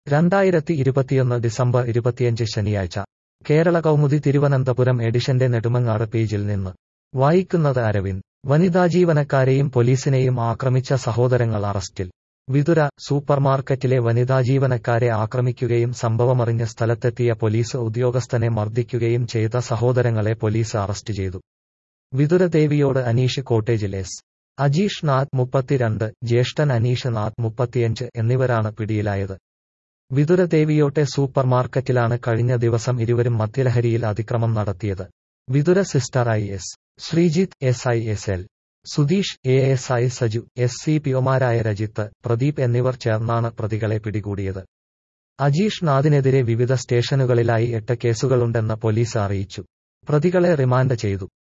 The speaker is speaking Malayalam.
രണ്ടായിരത്തി ഇരുപത്തിയൊന്ന് ഡിസംബർ ഇരുപത്തിയഞ്ച് ശനിയാഴ്ച കേരള കൗമുദി തിരുവനന്തപുരം എഡിഷന്റെ നെടുമങ്ങാട് പേജിൽ നിന്ന് വായിക്കുന്നത് അരവിന്ദ് വനിതാ ജീവനക്കാരെയും പോലീസിനെയും ആക്രമിച്ച സഹോദരങ്ങൾ അറസ്റ്റിൽ വിതുര സൂപ്പർമാർക്കറ്റിലെ വനിതാ ജീവനക്കാരെ ആക്രമിക്കുകയും സംഭവമറിഞ്ഞ സ്ഥലത്തെത്തിയ പോലീസ് ഉദ്യോഗസ്ഥനെ മർദ്ദിക്കുകയും ചെയ്ത സഹോദരങ്ങളെ പോലീസ് അറസ്റ്റ് ചെയ്തു വിതുര ദേവിയോട് അനീഷ് കോട്ടേജിൽ എസ് അജീഷ് നാഥ് മുപ്പത്തിരണ്ട് ജ്യേഷ്ഠൻ അനീഷ് നാഥ് മുപ്പത്തിയഞ്ച് എന്നിവരാണ് പിടിയിലായത് വിതുര ദേവിയോട്ടെ സൂപ്പർമാർക്കറ്റിലാണ് കഴിഞ്ഞ ദിവസം ഇരുവരും മദ്യലഹരിയിൽ അതിക്രമം നടത്തിയത് വിതുര സിസ്റ്റർ I S Sreejith S I S L Sudheesh A S I Saju S C പിഒമാരായ രജിത്ത് പ്രദീപ് എന്നിവർ ചേർന്നാണ് പ്രതികളെ പിടികൂടിയത് അജീഷ് നാഥിനെതിരെ വിവിധ സ്റ്റേഷനുകളിലായി എട്ട് കേസുകളുണ്ടെന്ന് പോലീസ് അറിയിച്ചു പ്രതികളെ റിമാൻഡ് ചെയ്തു